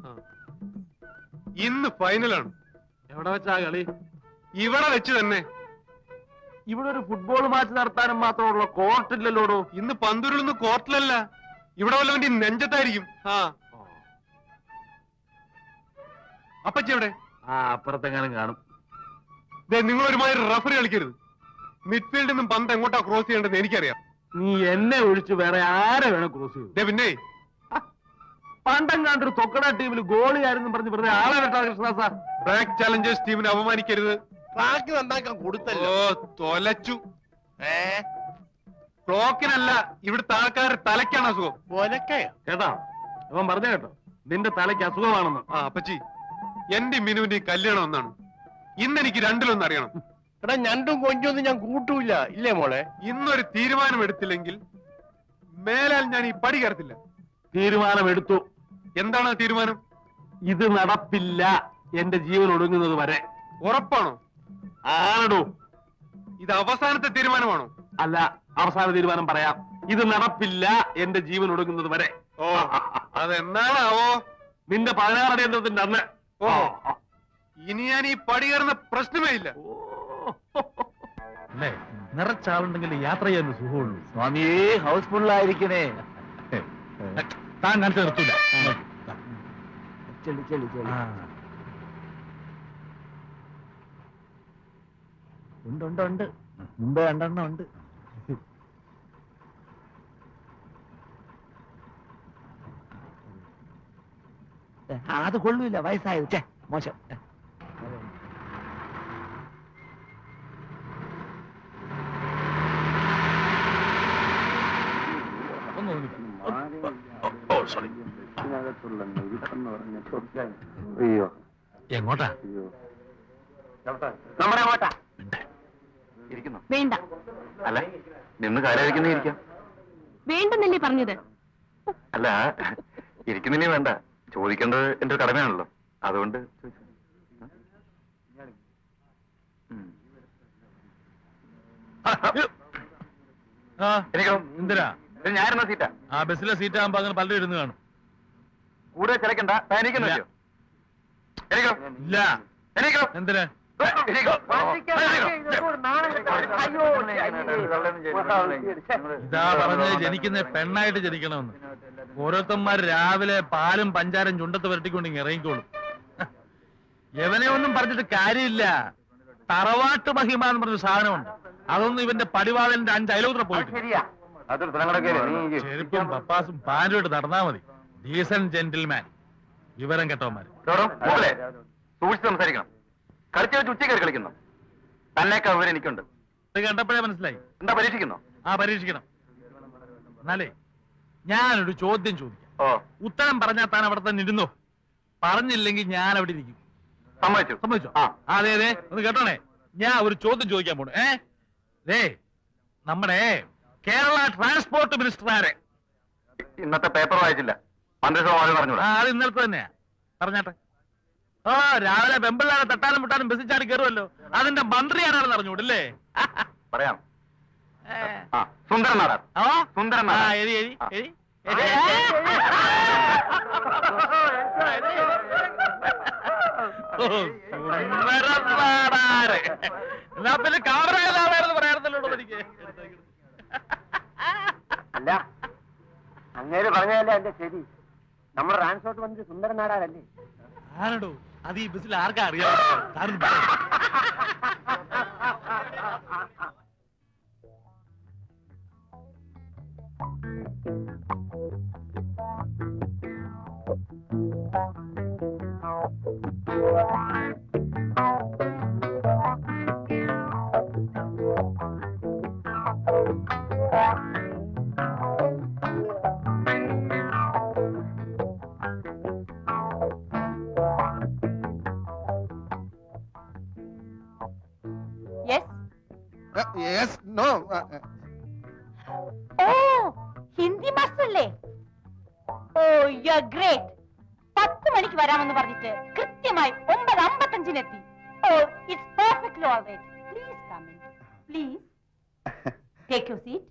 ഇന്ന് ഫൈനലാണ് എവിടെ വെച്ചാ കളി ഇവിടെ വെച്ച് തന്നെ ഇവിടെ ഒരു ഫുട്ബോൾ മാച്ച് നടത്താനും മാത്രമുള്ള കോർട്ടില്ലല്ലോടോ ഇന്ന് പന്തുരുളുന്ന കോർട്ടിലല്ല ഇവിടെ വല്ലവന്റെ നെഞ്ചത്തായിരിക്കും ആ അപ്പച്ചി എവിടെ ആ അപ്പുറത്തെങ്ങാനും കാണും ദേ നിങ്ങൾ ഒരുമാതിരി റഫറി കളിക്കരുത് മിഡ്ഫീൽഡിൽ നിന്നും പന്ത് എങ്ങോട്ടാ ക്രോസ് ചെയ്യേണ്ടത് എനിക്കറിയാം നീ എന്നെ ഒഴിച്ച് വേറെ ആരെ വേണം ക്രോസ് ചെയ്തു ദേ പിന്നെ പണ്ടെങ്ങാണ്ടൊരു തൊക്കട ടീമിൽ ഗോളിയായിരുന്നു പറഞ്ഞ് വെറുതെ ആളെ വെട്ടാ കൃഷ്ണ സാർ ബ്ലാക്ക് ചാലഞ്ചേഴ്സ് ടീമിനെ അപമാനിക്കരുത് ട്രാക്ക് നന്നാക്കാൻ കൊടുത്തല്ലോ ഓ തൊലച്ചു ഏ ക്ലോക്കിനല്ല ഇവിടുത്തെ ആൾക്കാരുടെ തലയ്ക്കാണ് അസുഖം ഒലക്കയോ കേട്ടോ അവൻ പറഞ്ഞു കേട്ടോ നിന്റെ തലയ്ക്ക് അസുഖമാണെന്ന് ആ അപ്പച്ചി എന്റെ മിനുവിന്റെ കല്യാണം ഒന്നാണ് ഇന്ന് എനിക്ക് രണ്ടിലൊന്നും അറിയണം എടാ ഞണ്ടും കൊഞ്ചൊന്നും ഞാൻ കൂട്ടൂല ഇല്ലേ മോളെ ഇന്നൊരു തീരുമാനം എടുത്തില്ലെങ്കിൽ മേലാൽ ഞാൻ ഈ പടി കയറത്തില്ല തീരുമാനമെടുത്തു എന്താണ് ആ തീരുമാനം ഇത് നടപ്പില്ല എന്റെ ജീവൻ ഒടുങ്ങുന്നത് വരെ ഉറപ്പാണോ ആരടോ ഇത് അവസാനത്തെ തീരുമാനമാണോ അല്ല അവസാന തീരുമാനം പറയാം ഇത് നടപ്പില്ല എന്റെ ജീവൻ ഒടുങ്ങുന്നത് വരെ ഓ അതെന്നാണാവോ നിന്റെ പതിനാറ് യന്ത്രത്തിന്റെ അന്ന് ഓ ഇനി ഞാൻ ഈ പടി കയറുന്ന പ്രശ്നമേ ഇല്ല അല്ലേ നിറച്ചാളുണ്ടെങ്കിൽ യാത്ര ചെയ്യാൻ സുഖമുള്ളൂ സ്വാമിയേ ഹൗസ്ഫുള്ളായിരിക്കണേ താൻ കാണിച്ചു നിർത്തൂല ചെളി ചെളി ചെളി ഉണ്ട് ഉണ്ട് ഉണ്ട് മുമ്പേ രണ്ടെണ്ണം ഉണ്ട് ഏ, ആ, അത് കൊള്ളൂല വയസ്സായത് ചേ മോശം ഏ. എങ്ങോട്ടാ നമ്മുടെ അങ്ങോട്ടാ ഇരിക്കുന്നു വേണ്ട അല്ല നിന്ന് കാര്യമായിരിക്കുന്ന ഇരിക്കാം വേണ്ടെന്നല്ലേ പറഞ്ഞത് അല്ല ഇരിക്കുന്നില്ലേ വേണ്ട ചോദിക്കേണ്ടത് എന്റെ ഒരു കടമയാണല്ലോ അതുകൊണ്ട് ചോദിച്ചു. ഉം. എനിക്കോ എന്തിനാ ഇത് ഞാനിരുന്ന സീറ്റാ ആ ബസ്സിലെ സീറ്റ് ആകുമ്പോ അങ്ങനെ പലരും ഇരുന്ന് കാണും കൂടുതൽ ചിലക്കണ്ട എനിക്കുന്നു ഇല്ല. എനിക്കോ ഇല്ല എനിക്കോ എന്തിനാ എനിക്കോ ഇതാ പറഞ്ഞത് ജനിക്കുന്ന പെണ്ണായിട്ട് ജനിക്കണമെന്ന് ഓരോരുത്തന്മാർ രാവിലെ പാലും പഞ്ചാരം ചുണ്ടത്ത് വരട്ടിക്കൊണ്ട് ഇങ്ങ് ഇറങ്ങിക്കോളും എവനെ ഒന്നും പറഞ്ഞിട്ട് കാര്യമില്ല തറവാട്ട് മഹിമ എന്ന് പറഞ്ഞ സാധനമുണ്ട് അതൊന്നും ഇവന്റെ പടിവാളന്റെ അഞ്ച് അയലോത്ര പോയിട്ട് അതൊരു സ്ഥലങ്ങളൊക്കെ നീ ചെരുപ്പും പപ്പാസും പാൻറ്റും ഇട്ട് നടന്നാ മതി ഡീസൻ ജെന്റിൽമാൻ വിവരം കെട്ടവന്മാര് മൂക്കളെ സൂക്ഷിച്ച് സംസാരിക്കണം കളിച്ചു വെച്ച് ഉച്ചയ്ക്ക് കളിക്കുന്നു തന്നേക്കാ വിവരം എനിക്കുണ്ട് ഇത് കണ്ടപ്പോഴേ മനസ്സിലായി എന്താ പരീക്ഷിക്കുന്നു ആ പരീക്ഷിക്കണം എന്നാലേ ഞാനൊരു ചോദ്യം ചോദിക്കാം ഓ ഉത്തരം പറഞ്ഞാൽ താൻ അവിടെ തന്നെ ഇരുന്നോ പറഞ്ഞില്ലെങ്കിൽ ഞാൻ അവിടെ ഇരിക്കും സമ്മതിച്ചു സമ്മതിച്ചോ ആ. ആ, അതെ അതെ ഒന്ന് കേട്ടോണേ ഞാൻ ഒരു ചോദ്യം ചോദിക്കാൻ പോണു ഏ ദേ നമ്മുടെ കേരള ട്രാൻസ്പോർട്ട് മിനിസ്റ്റർ ആരെ ഇന്നത്തെ പേപ്പർ വായിച്ചില്ല മന്ത്രി സഭ പറഞ്ഞു ആ അത് ഇന്നലത്തെ തന്നെയാ പറഞ്ഞാട്ടെ ഓ രാവിലെ പെമ്പിള്ളാരെ തട്ടാനും മുട്ടാനും ബസ്സിൽ ചാടി കയറുമല്ലോ അതിന്റെ മന്ത്രി ആരാണെന്ന് അറിഞ്ഞൂടല്ലേ പറയാം ആ സുന്ദരൻ നാടാർ ഓ സുന്ദരൻ ആ നാടാർ എരി എരി ആ. എരി എരി. ഓ, സുന്ദരൻ നാടാര്. എന്നാ പിന്നെ കാമറ ഏതാണെന്ന് പറയാറുണ്ടല്ലോ എനിക്ക് അല്ല അങ്ങേര് പറഞ്ഞതല്ലേ എന്റെ ശരി നമ്മുടെ ട്രാൻസ്പോർട്ട് മന്ത്രി സുന്ദരൻ നാടാരല്ലേ ആരടോ അത് ഈ ബസ്സിൽ ആർക്കാ അറിയാം താനൊന്ന് പറ. യെസ് നോ ഓ ഹിന്ദി മാസ്റ്ററല്ലേ ഓ യു ആർ ഗ്രേറ്റ് പത്ത് മണിക്ക് വരാമെന്ന് പറഞ്ഞിട്ട് കൃത്യമായി ഒമ്പത് അമ്പത്തഞ്ചിനെത്തി oh it's perfectly all right please come in please take your seat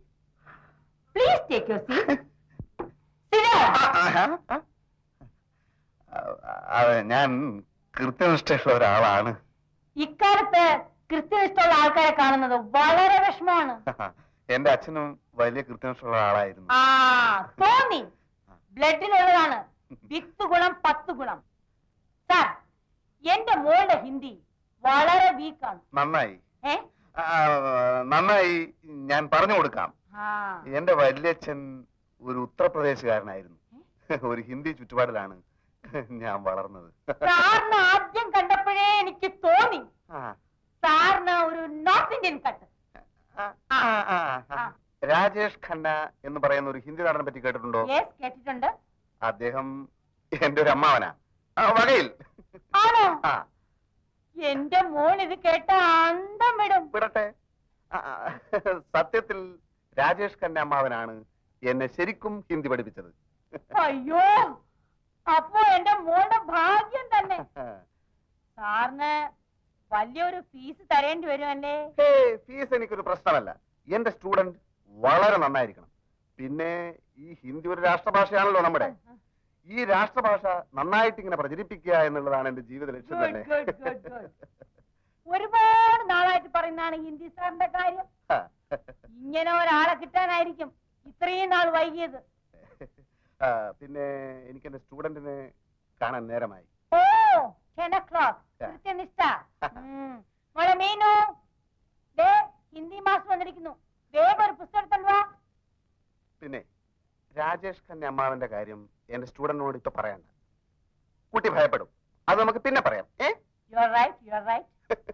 please take your seat അതെ ഞാൻ കൃത്യനിഷ്ഠയുള്ള ഒരാളാണ് ഇക്കാലത്ത് കൃത്യനിഷ്ഠമുള്ള ആൾക്കാരെ കാണുന്നത് വളരെ വിഷമമാണ് എന്റെ അച്ഛനും വലിയ കൃത്യനിഷ്ഠയുള്ള ആളായിരുന്നു ആ തോന്നി ബ്ലഡിലുള്ളതാണ് വിത്ത് ഗുണം പത്ത് ഗുണം സാർ എന്റെ മോളുടെ ഹിന്ദി വളരെ വീക്കാണ് നന്നായി ഏ ആ, നന്നായി ഞാൻ പറഞ്ഞു കൊടുക്കാം ആ എന്റെ വല്യച്ഛൻ ഒരു ഉത്തർപ്രദേശുകാരനായിരുന്നു ഒരു ഹിന്ദി ചുറ്റുപാടിലാണ് ഞാൻ വളർന്നത് സാറിന് ആദ്യം കണ്ടപ്പോഴേ എനിക്ക് തോന്നി ആ, സാറിന് ഒരു നോർത്ത് ഇന്ത്യൻ കട്ട് ആ, ആ, ആ, ആ. രാജേഷ് ഖന്ന എന്ന് പറയുന്ന ഒരു ഹിന്ദി നടനെ പറ്റി കേട്ടിട്ടുണ്ടോ യെസ് കേട്ടിട്ടുണ്ട് അദ്ദേഹം എന്റെ ഒരു അമ്മാവനാ ആ, വകയിൽ ആണോ ആ എന്റെ മോൾ ഇത് കേട്ട അന്തം വിടും വിടട്ടെ ആ, ആ, സത്യത്തിൽ രാജേഷ് ഖന്ന അമ്മാവനാണ് എന്നെ ശരിക്കും ഹിന്ദി പഠിപ്പിച്ചത് അയ്യോ അപ്പോ എന്റെ മോളുടെ ഭാഗ്യം തന്നെ സാറിന് വലിയൊരു ഫീസ് തരേണ്ടി വരുമല്ലേ ഹേയ്, ഫീസ് എനിക്കൊരു പ്രശ്നമല്ല എന്റെ സ്റ്റുഡന്റ് വളരെ നന്നായിരിക്കണം പിന്നെ ഈ ഹിന്ദി ഒരു രാഷ്ട്രഭാഷയാണല്ലോ നമ്മുടെ ഈ രാഷ്ട്രഭാഷ നന്നായിട്ട് ഇങ്ങനെ പ്രചരിപ്പിക്കുക എന്നുള്ളതാണ് എന്റെ ജീവിത ലക്ഷ്യം ഗുഡ് തന്നെ ഗുഡ് ഗുഡ് ഗുഡ് ഒരുപാട് നാളായിട്ട് പറയുന്നതാണ് ഹിന്ദി സാറിന്റെ കാര്യം ഇങ്ങനെ ഒരാളെ കിട്ടാനായിരിക്കും ഇത്രയും നാൾ വൈകിയത് ആ, പിന്നെ എനിക്ക് എന്റെ സ്റ്റുഡന്റിനെ കാണാൻ നേരമായി ഓ ടെൻ ഒ ക്ലോക്ക് കൃത്യനിഷ്ഠ ഉം. മോളെ മീനു ദേ ഹിന്ദി മാസ്റ്റർ വന്നിരിക്കുന്നു വേഗം ഒരു പുസ്തകം എടുത്തോണ്ട് വാ പിന്നെ രാജേഷ് ഖന്ന അമ്മാവന്റെ കാര്യം എന്റെ സ്റ്റുഡന്റിനോട് ഇപ്പൊ പറയണ്ട കുട്ടി ഭയപ്പെടും അത് നമുക്ക് പിന്നെ പറയാം ഏ you are right you are right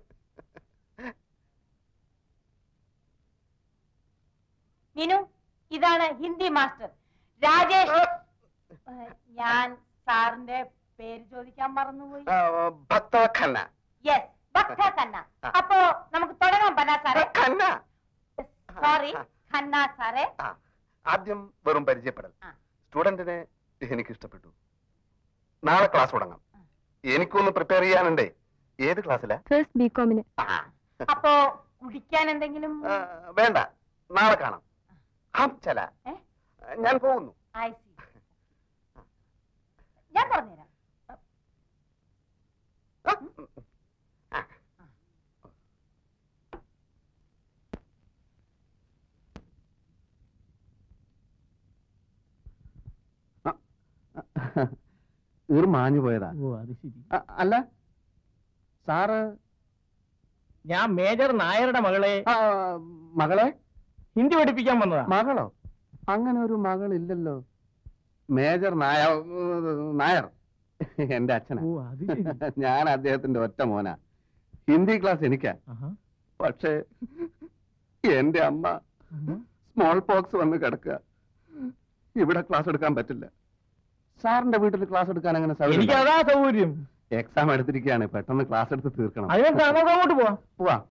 Meenu ഇതാണ് ഹിന്ദി മാസ്റ്റർ രാജേഷ് ഏഹ്, ഞാൻ സാറിന്റെ പേര് ചോദിക്കാൻ മറന്നുപോയി ആ, ഭക്ത ഖന്ന യെസ് ഭക്ത ഖന്ന ആ. അപ്പോ നമുക്ക് തുടങ്ങാം പന്ന സാറേ ഖന്ന സോറി ഖന്ന സാറേ ആ, ആദ്യം വെറും പരിചയപ്പെടൽ ആ. സ്റ്റുഡന്റിനെ എനിക്ക് ഇഷ്ടപ്പെട്ടു നാളെ ക്ലാസ് തുടങ്ങാം എനിക്കൊന്ന് പ്രിപ്പയർ ചെയ്യാനുണ്ടേ ഏത് ക്ലാസ്സിലാ ഫസ്റ്റ് ബി കോമിന് ആ, അപ്പോ കുടിക്കാൻ എന്തെങ്കിലും ആ, വേണ്ട നാളെ കാണാം ഹം ചല ഏ? ഞാൻ പോകുന്നു ഐ സി ഞാൻ പറഞ്ഞുതരാം ആ, ഈർ മാഞ്ഞു പോയതാ ഓ അത് ശരി അ- അല്ല സാറ് ഞാൻ മേജർ നായരുടെ മകളെ ആ, മകളെ ഹിന്ദി പഠിപ്പിക്കാൻ വന്നതാ മകളോ അങ്ങനെ ഒരു മകളില്ലല്ലോ മേജർ നായ നായർ എന്റെ അച്ഛനാ ഓ അത് ശരി ഞാൻ അദ്ദേഹത്തിന്റെ ഒറ്റ മോനാ ഹിന്ദി ക്ലാസ് എനിക്കാ ആഹാ. പക്ഷേ എന്റെ അമ്മ സ്മോൾ പോക്സ് വന്ന് കിടക്കുക ഇവിടെ ക്ലാസ് എടുക്കാൻ പറ്റില്ല സാറിന്റെ വീട്ടിൽ ക്ലാസ് എടുക്കാൻ അങ്ങനെ എനിക്ക് അതാ സൗകര്യം എക്സാം എടുത്തിരിക്കുകയാണ് പെട്ടെന്ന് ക്ലാസ് എടുത്ത് തീർക്കണം അതിനെന്താ നമുക്ക് അങ്ങോട്ട് പോവാം പോവാ